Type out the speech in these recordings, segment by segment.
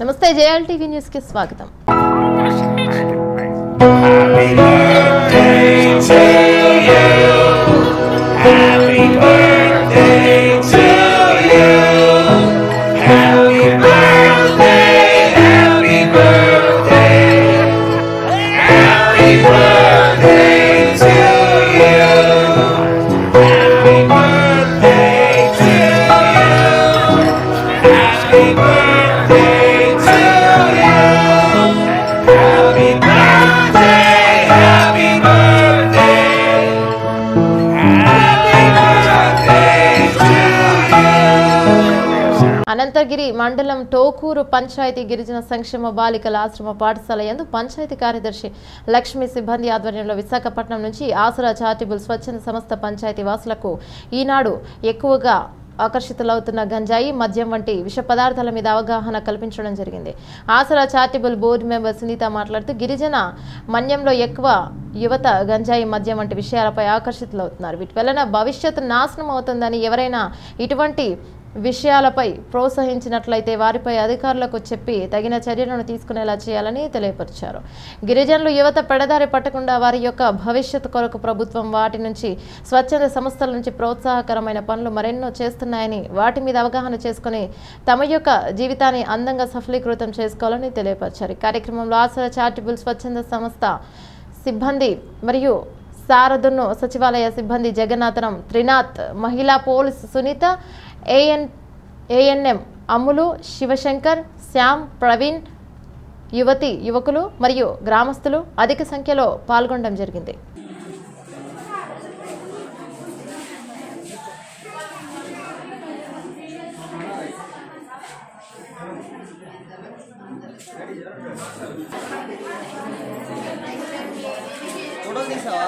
నమస్తే JL TV news కి స్వాగతం అనంతగిరి మండలం టోకూరు పంచాయతీ గిరిజన సంక్షేమ బాలికల ఆశ్రమ పాఠశాల యందు పంచాయతీ కార్యదర్శి లక్ష్మి సిబ్బంది ఆధ్వర్యంలో విశాఖపట్నం నుంచి ఆసరా చారిటబుల్ స్వచ్ఛంద సంస్థ పంచాయతీ వాసులకు ఈనాడు ఎక్కువగా ఆకర్షితులవుతున్న గంజాయి మద్యం వంటి విష పదార్థాల మీద అవగాహన కల్పించడం జరిగింది Aasara charitable board member Sunitha మాట్లాడుతూ గిరిజన మన్యంలో ఎక్కువ యువత గంజాయి మద్యం వంటి విషయాలపై ఆకర్షితులవుతున్నారు వీటి వలన భవిష్యత్తు నాశనం అవుతుందని ఎవరైనా ఇటువంటి విషయాలపై ప్రోత్సహించినట్లయితే వారిపై అధికారులకు చెప్పి తగిన చర్యలను తీసుకునేలా చేయాలని తెలియపరిచారు గిరిజనులు యువత పెడదారి పట్టకుండా వారి యొక్క భవిష్యత్తు కొరకు ప్రభుత్వం వాటి నుంచి స్వచ్ఛంద సంస్థల నుంచి ప్రోత్సాహకరమైన పనులు మరెన్నో చేస్తున్నాయని వాటి మీద అవగాహన చేసుకుని తమ యొక్క జీవితాన్ని అందంగా సఫలీకృతం చేసుకోవాలని తెలియపరిచారు ఈ కార్యక్రమంలో ఆసరా చారిటబుల్ స్వచ్ఛంద సంస్థ సిబ్బంది మరియు సారథును సచివాలయ సిబ్బంది జగన్నాథనం త్రినాథ్ మహిళా police Sunitha AN ANM Ammulu Shivashankar Shyam Praveen యువతి యువకులు మరియు గ్రామస్తులు అధిక సంఖ్యలో పాల్గొనడం జరిగింది ఫోటో తీసావా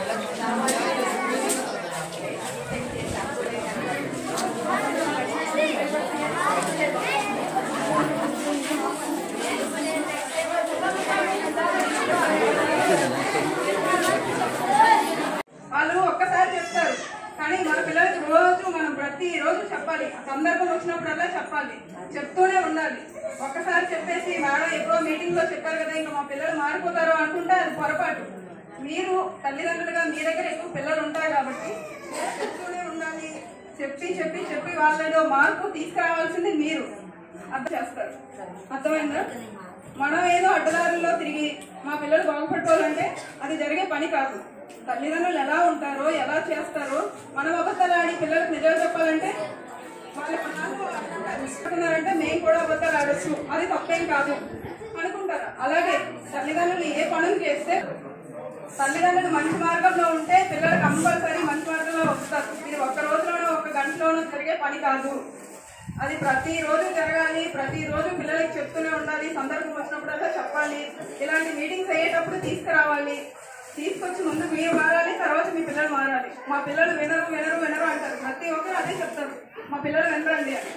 వాళ్ళు ఒక్కసారి చెప్తారు కానీ మన పిల్లలకి రోజు మనం ప్రతి రోజు చెప్పాలి సందర్భం వచ్చినప్పుడల్లా చెప్పాలి చెప్తూనే ఉండాలి ఒక్కసారి చెప్పేసి మేడం ఎప్పుడో మీటింగ్ లో చెప్పారు కదా ఇంకా మా పిల్లలు మారిపోతారు అనుకుంటే అది పొరపాటు మీరు తల్లిదండ్రులుగా మీ దగ్గర ఎక్కువ పిల్లలు ఉంటారు కాబట్టి చెప్తూనే ఉండాలి చెప్పి చెప్పి చెప్పి వాళ్ళలో మార్పు తీసుకురావాల్సింది మీరు అర్థం చేస్తారు అర్థమైందా మనం ఏదో అడ్డదారుల్లో తిరిగి మా పిల్లలు బాగుపడుకోవాలంటే అది జరిగే పని కాదు తల్లిదండ్రులు ఎలా ఉంటారో ఎలా చేస్తారో మనం అబద్ధాలు ఆడి పిల్లలకు నిజాలు చెప్పాలంటే వాళ్ళు అనుకుంటారంటే మేము కూడా అబద్ధాలు ఆడొచ్చు అది తప్పేం కాదు అనుకుంటారు అలాగే తల్లిదండ్రులు ఏ పనులు చేస్తే తల్లిదండ్రులు మంచి మార్గంలో ఉంటే పిల్లలు కంపల్సరీ మంచి మార్గంలో వస్తారు ఇది ఒక్క రోజులోనో ఒక గంటలోనో జరిగే పని కాదు అది ప్రతి రోజు జరగాలి ప్రతి రోజు పిల్లలకి చెప్తూనే ఉండాలి సందర్భం వచ్చినప్పుడల్లా చెప్పాలి ఇలాంటి మీటింగ్స్ అయ్యేటప్పుడు తీసుకురావాలి తీసుకొచ్చి ముందు మీరు మారాలి తర్వాత మీ పిల్లలు మారాలి మా పిల్లలు వినరు వినరు వినరు అంటారు ప్రతి ఒక్కరు అదే చెప్తారు మా పిల్లలు వినరండి అని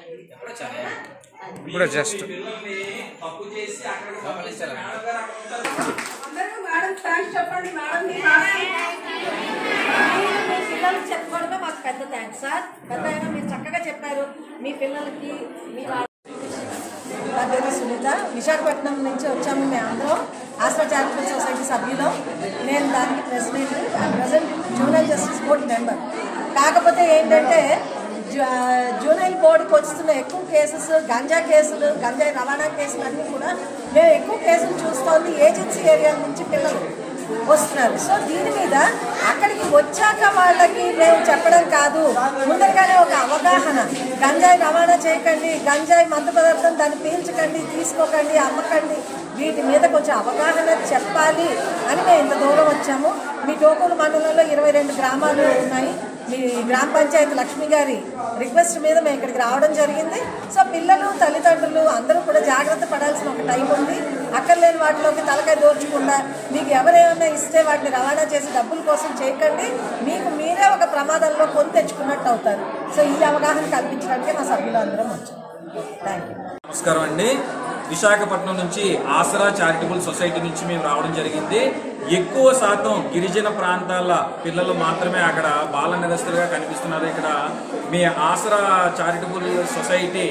ఇప్పుడు జస్ట్ అందరూ మేడం థ్యాంక్స్ చెప్పండి మేడం మీ మీ పిల్లలకి చెప్పుకోవడమే మాకు పెద్ద థ్యాంక్స్ సార్ పెద్ద అయినా మీరు చక్కగా చెప్పారు మీ పిల్లలకి మీ నా పేరు సునీత విశాఖపట్నం నుంచి వచ్చాము మేము అందరం ఆస్ట్రా చారిటబుల్ సొసైటీ సభ్యులం నేను దానికి president present junior justice board member కాకపోతే ఏంటంటే జూ- జూనైల్ బోర్డుకి వస్తున్న ఎక్కువ కేసెస్ గంజా కేసులు గంజాయి రవాణా కేసులు అన్నీ కూడా మేము ఎక్కువ కేసులు చూస్తోంది ఏజెన్సీ ఏరియా నుంచి పిల్లలు వస్తున్నారు సో దీని మీద అక్కడికి వచ్చాక వాళ్ళకి మేము చెప్పడం కాదు ముందరగానే ఒక అవగాహన గంజాయి రవాణా చేయకండి గంజాయి మత్తు పదార్థం దాన్ని పీల్చకండి తీసుకోకండి అమ్మకండి వీటి మీద కొంచెం అవగాహన చెప్పాలి అని మేము ఇంత దూరం వచ్చాము మీ టోకూరు మండలంలో ఇరవై రెండు గ్రామాలు ఉన్నాయి మీ గ్రామ పంచాయతీ లక్ష్మి గారి రిక్వెస్ట్ మీద మేము ఇక్కడికి రావడం జరిగింది సో పిల్లలు తల్లిదండ్రులు అందరూ కూడా జాగ్రత్త పడాల్సిన ఒక టైం ఉంది అక్కర్లేని వాటిలోకి తలకాయ దోర్చకుండా మీకు ఎవరేమన్నా ఇస్తే వాటిని రవాణా చేసి డబ్బుల కోసం చేయకండి మీకు మీరే ఒక ప్రమాదంలో కొని తెచ్చుకున్నట్టు అవుతారు సో ఈ అవగాహన కల్పించడానికి మా సభ్యులు అందరం వచ్చాం థ్యాంక్ యూ నమస్కారం అండి విశాఖపట్నం నుంచి ఆసరా చారిటబుల్ సొసైటీ నుంచి మేము రావడం జరిగింది ఎక్కువ శాతం గిరిజన ప్రాంతాల పిల్లలు మాత్రమే అక్కడ బాల నిరస్తులుగా కనిపిస్తున్నారు ఇక్కడ మీ ఆసరా చారిటబుల్ సొసైటీ ఆ,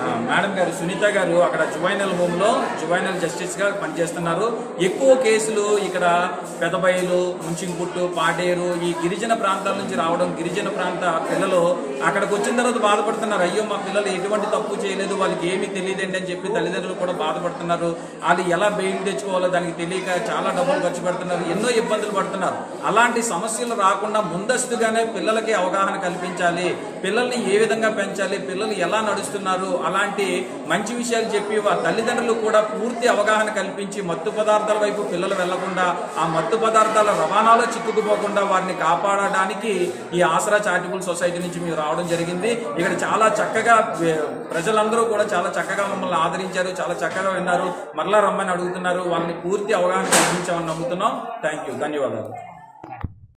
ఆ, మేడం గారు సునీత గారు అక్కడ జువైనల్ హోమ్ లో జువైనల్ జస్టిస్ గా పనిచేస్తున్నారు ఎక్కువ కేసులు ఇక్కడ పెదబయలు ముంచింగుట్టు పాడేరు ఈ గిరిజన ప్రాంతాల నుంచి రావడం గిరిజన ప్రాంత పిల్లలు అక్కడికి వచ్చిన తర్వాత బాధపడుతున్నారు అయ్యో మా పిల్లలు ఎటువంటి తప్పు చేయలేదు వాళ్ళకి ఏమీ తెలియదండి అని చెప్పి తల్లిదండ్రులు కూడా బాధపడుతున్నారు వాళ్ళు ఎలా బెయిల్ తెచ్చుకోవాలో దానికి తెలియక చాలా డబ్బులు ఖర్చు పెడుతున్నారు ఎన్నో ఇబ్బందులు పడుతున్నారు అలాంటి సమస్యలు రాకుండా ముందస్తుగానే పిల్లలకి అవగాహన కల్పించాలి పిల్లల్ని ఏ విధంగా పెంచాలి పిల్లలు ఎలా నడుస్తున్నారు అలాంటి మంచి విషయాలు చెప్పి వారి తల్లిదండ్రులు కూడా పూర్తి అవగాహన కల్పించి మత్తు పదార్థాల వైపు పిల్లలు వెళ్లకుండా ఆ మత్తు పదార్థాల రవాణాలో చిక్కుకుపోకుండా వారిని కాపాడడానికి ఈ ఆసరా చారిటబుల్ సొసైటీ నుంచి మేము రావడం జరిగింది ఇక్కడ చాలా చక్కగా ఏ, ప్రజలందరూ కూడా చాలా చక్కగా మమ్మల్ని ఆదరించారు చాలా చక్కగా విన్నారు మరలా రమ్మని అడుగుతున్నారు వాళ్ళని పూర్తి అవగాహన కల్పించామని నమ్ముతున్నాం థ్యాంక్ యూ ధన్యవాదాలు